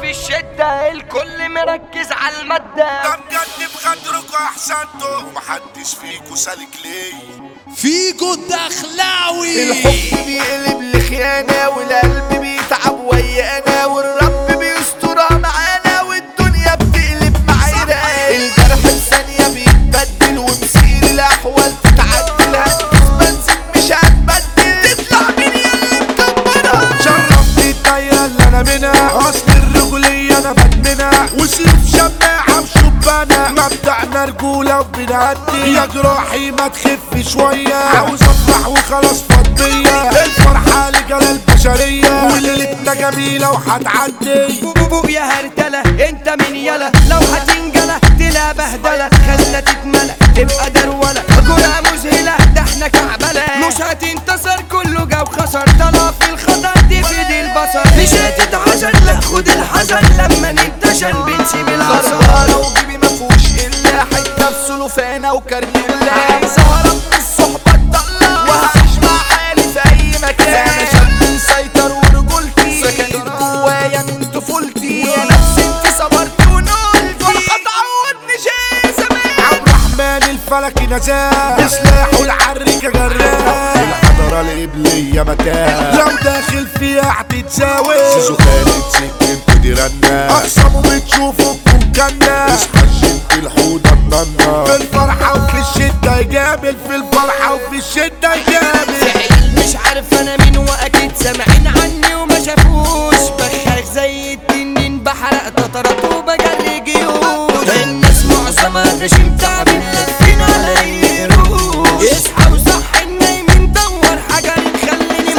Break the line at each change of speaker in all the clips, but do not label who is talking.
في الشدة الكل مركز على المادة
ده بجد بخاطركوا احسنتوا ومحدش فيكوا سالك ليه
فيجو الدخلاوي
الحب بيقلب لخيانة والقلب بيتعب ويانا والرب بيسترها معانا والدنيا بتقلب معانا الجرح في ثانية بيتبدل ومسير الأحوال تتعدل هتدوس بنزين مش هتبدل تطلع مين يا اللي مكبرها
شرفتني الدايرة اللي انا منها اصل الرجولية انا بدمنها وسيف شماعة وشبانة مبدأنا رجولة وبنهدي يا جراحي ما تخف شوية عاوز افرح وخلاص فضية الفرحة لجلال البشرية وليلتنا جميلة وهتعدي
بوبو يا هرتلة انت من يلا لو هتنجلة تلا بهدلة خلنا تتملى تبقى درولة كرة مذهلة ده احنا كعبلة مش هتنتصر كله جا وخسر طلع في الخطر دي في دي البصر مش هتتعشر لا خد الحذر لما ننتشر بنسيب الخسر
خسارة وجيبي مفهوش إلا حتة في سلوفانة وكرنيلا عايز أهرب من الصحبة الضالة وهعيش مع حالي في أي مكان أنا شاب مسيطر ورجولتي سكنت جوايا من طفولتي يا نفسي انت صبرت ونقلتي فرحة تعودني شيء زمان
عبد الرحمن الفلكي نزاه سلاحه العريكة جراه الحضرة القبلية متاه لو داخل فيها هتتساوي زيزو خالد سكنته دي رنة أقسمه بتشوفه بكون كنا اصحى الجنت الحوضة الننا في الفرحة وفي الشدة يجامل في الفرحة وفي الشدة يجامل
عيل مش عارف انا مين واكيد سامعين عني وما شافوش بخاخ زي التنين بحرق تطرات وبجري جيوش الناس معظمها غشيم تعبين لافين على اي قروش اصحى وصح النايمين دور حاجه تخليني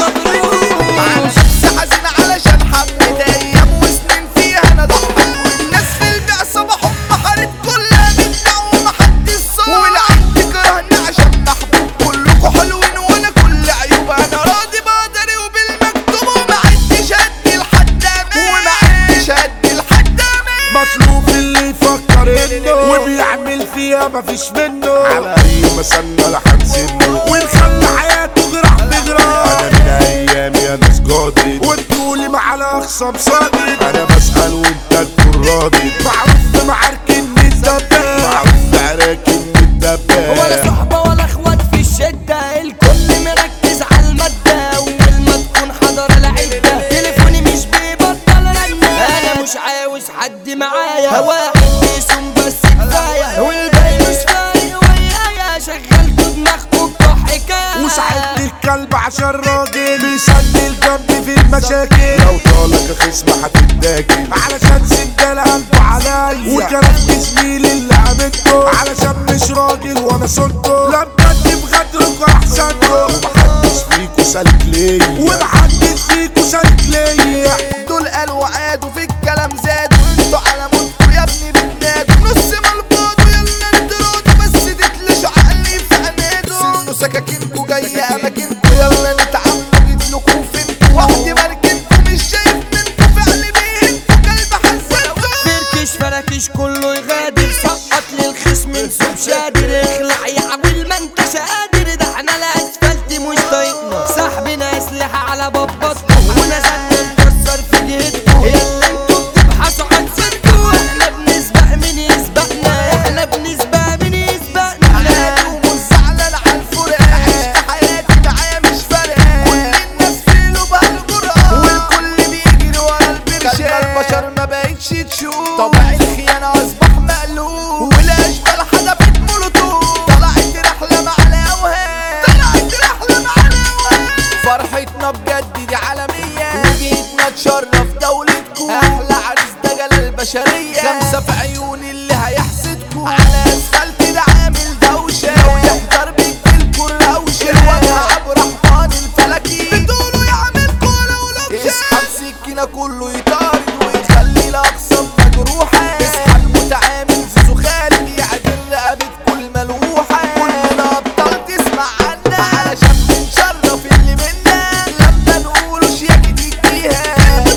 معانا
مضروب
شخص حزين علشان حبة أيام وسنين فيها أنا ضحيت والناس في البيع صباحهم بحرت كلها بتبيع ومحدش صار والعين تكرهني عشان محبوب كلكوا حلوين وأنا كل عيوب أنا راضي بقدري وبالمكتوب وما عدتش أدي لحد أمان وما عدتش أدي لحد أمان
مطلوب اللي يفكر انه وبيعمل فيها مفيش منه على اي مسنة لحنسنه ونخلي حياته جراح بجراح انا من ايام يا ناس جادت وانتولي مع الاخصام صادت انا بسأل وانت تكون راضي معروف في معارك اني الدباب معروف في عراك اني
ولا
الدباب
صحبة ولا اخوات في الشدة الكل مركز على المادة اول ما تكون حضر العدة تليفوني مش بيبطل رنة انا مش عاوز حد معايا واحد بيسوم بس كفاية والباقي مش فايق ويايا شغلتوا دماغكوا بتوع حكاية
وساعدت الكلب عشان راجل بيسلي الجنب في المشاكل لو طالك خصم هتتاكل علشان سندال قلبه عليا وكرفت زميلي اللي عملته علشان مش راجل وانا صنته لا بجد بغدركوا احسنكوا ومحدش فيكوا سالك ليا ومحدش فيكوا سالك ليا
دول قالوا عادوا في الكلام زادوا انتوا على موتكوا يا ابني بتنادوا نص ملبوطوا يلا نترادوا بس تتلشوا عقلي في عنادوا سنوا سكاكينكوا جاية اماكنكوا يلا نتعاملوا جيتلكوا فينكوا وحدي مركنكوا مش شايف منكوا فعل بيهنكوا كلب حزنكوا
فركش فركش كله يغادر سقط للخصم نسوب شادر اخلع يا عويل ما انتش قادر ده احنا الاسفلت مش طايقنا سحبنا اسلحه على باباتنا ونزلنا نكسر في جهتكم يلا انتوا بتبحثوا عن سيركوا احنا بنسبق مين يسبقنا احنا بنسبق مين يسبقنا
عادوا وزعلان على الفرقة عشت حياتي معاه مش فارقة كل الناس في له بقى الجرأة والكل بيجري ورا البرشام البشر ما بقتش تشوف طبع الخيانة أصبح مقلوب والأشبال حدفت مولوتوف طلعت رحلة مع الأوهام طلعت رحلة مع الأوهام فرحتنا بجد دي عالمية وجيتنا نتشرف دولتكم أحلى عريس ده جلال البشرية خمسة في عيون اللي هيحسدكم على أسفلت ده عامل دوشة لو يحضر بيجيلكوا الروشة الوجه عبد الرحمن الفلكي بتقولوا يعمل كولا ولوكشة اسحب سكينة كله يطارد ويخلي الأقسام مجروحة اصحى المتعامل زيزو خالد يعدل رقبة كل ملوحة كلنا أبطال تسمع عنا علشان بنشرف اللي منا لما نقولوا شياكة تديها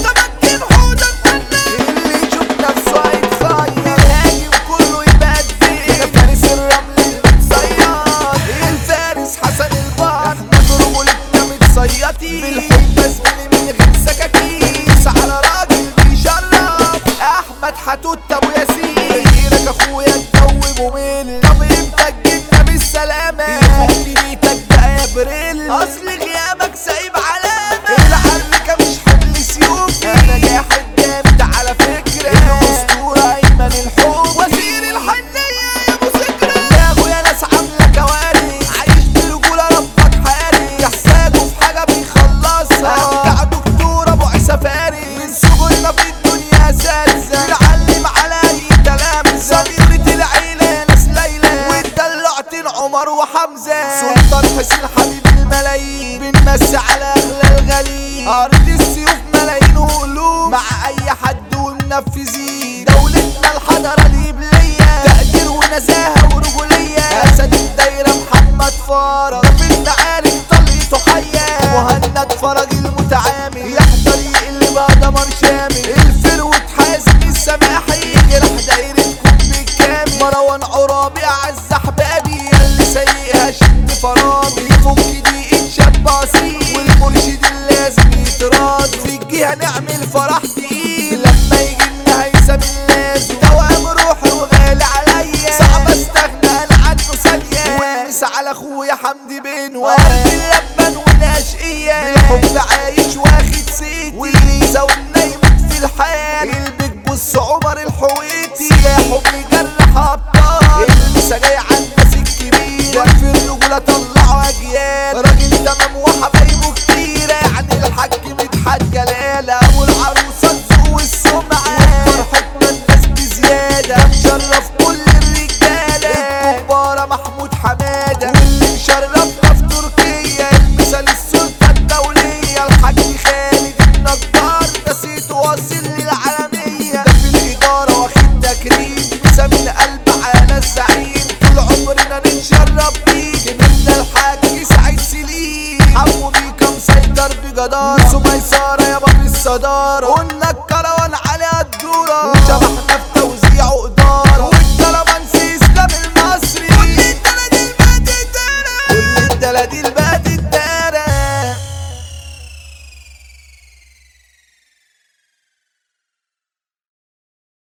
متمكن حوضة الفنان اللي يشوف نفسه هيتصيد الهاجم كله يبقى كبير فارس الرمل المتصيد الفارس حسن البحر نضربه لكنا متصيطين بالحب زميلي من غير سكاكين على راجل فتحة توت ابو ياسين غيرك اخويا الجو ممل طب امتى تجينا بالسلامة يفك بيتك بقى يا بريل اصل غيابك سايب علامة العركة مش حمل سيوفي انا جاحد جامد على فكرة الاسطورة ايمن الحب وزير الحنية يا ابو سكرة يا ابويا ناس عاملة كوارث عايش برجولة ربك حارس يحتاجوا في حاجة بيخلصها بتاع دكتور ابو عيسى فارس من صغرنا في الدنيا اساسا نعلم على اي كلام صغيرة العيلة يا ناس ليلى والدلعتين عمر وحمزة سلطان حسين حبيب الملايين بنمسي على اغلى الغاليين ارض السيوف ملايين وقلوب مع اي حد ومنفذين دولتنا الحضارة الإبلية تقدير ونزاهة ورجولية أسد الدايرة محمد فرج ده في المعارك طليته حية مهند فرج المتعامل يحضر يقلب دمر شامل الفروة حازم السماحي جرح دايرتكم بالكامل مروان عرابي أعز أحبابي ياللي سايقها شد فرامي يفك دقيقة شاب أصيل والمرشد اللازم يتراض في الجهة نعمل فرح تقيل لما يجي لنا هيثم اللازم دوام روحي وغالي عليا صعب استغنى انا عنه ثانية والنس على اخويا حمدي بن وقلب اللبن والاشقية بالحب عايش واخد سيتي واللي يزودنا يموت في الحال قلبك بص عمر الحويتي يا حب جرح ابطال اللي جاي على الناس الكبيرة في الرجولة طلعوا اجيال راجل تمام وحبايبه كتيرة يعني الحاج مدحت جلالة والعروسة الذوق والسمعة فرحتنا الناس بزيادة مشرف كل الرجالة الكبارة محمود حمادة واللي مشرفنا في تركيا المثال السلطة الدولية الحاج خالد النجار نسيته واصل للعالمية ده في الإدارة واخد تكريم مسا من قلب على الزعيم طول عمرنا نتشرف بيك منا الحاج سعيد سليم حمو بيكا مسيطر بجدارة سميسارة يا باب الصدارة قلنا الكروان عليها الدورة وشبحنا في توزيع وإدارة والكرمانسي إسلام المصري كل الدلادي البادي كل الدلادي البادي